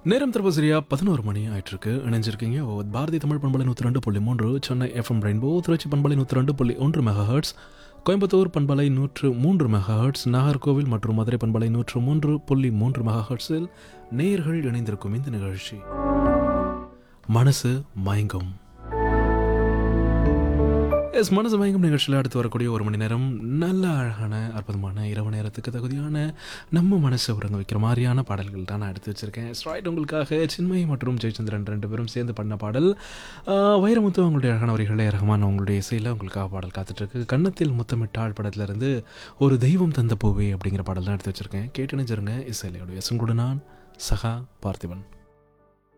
நேரம் தற்போ சரியா பதினோரு மணி ஆயிட்டிருக்கு இணைஞ்சிருக்கீங்க ஓ, பாரதி தமிழ் பண்பலை நூற்றி ரெண்டு புள்ளி மூன்று சென்னை எஃப்எம் ரெயின்போ திருச்சி பண்பலை நூற்றி ரெண்டு புள்ளி ஒன்று மெகா ஹெர்ட்ஸ் கோயம்புத்தூர் பண்பலை நூற்று மூன்று மெகா ஹெர்ட்ஸ் நாகர்கோவில் மற்றும் மதுரை பண்பலை நூற்று மூன்று புள்ளி மூன்று மெகா ஹெர்ட்ஸில் நேயர்கள் இணைந்திருக்கும் இந்த நிகழ்ச்சி மனசு மயங்கும் எஸ் மனசு மயங்கும் நிகழ்ச்சியில் அடுத்து வரக்கூடிய ஒரு மணி நேரம் நல்ல அழகான அற்புதமான இரவு நேரத்துக்கு தகுதியான நம்ம மனசை உறங்க வைக்கிற மாதிரியான பாடல்கள் தான் நான் எடுத்து வச்சிருக்கேன் ஸ்ட்ரைட் உங்களுக்காக சின்மயி மற்றும் ஜெயச்சந்திரன் ரெண்டு பேரும் சேர்ந்து பண்ண பாடல் ஆஹ், வைரமுத்து அவங்களுடைய அழகான வரிகளை ரகமான அவங்களுடைய இசையில் உங்களுக்காக பாடல் காத்துட்ருக்கு கன்னத்தில் முத்தமிட்டாள் படத்துலேருந்து ஒரு தெய்வம் தந்த பூவே அப்படிங்கிற பாடல் தான் எடுத்து வச்சிருக்கேன் கேட்டு நினைச்சிருங்க இசையிலையுடைய சுங்குடு நான் சகா பார்த்திபன்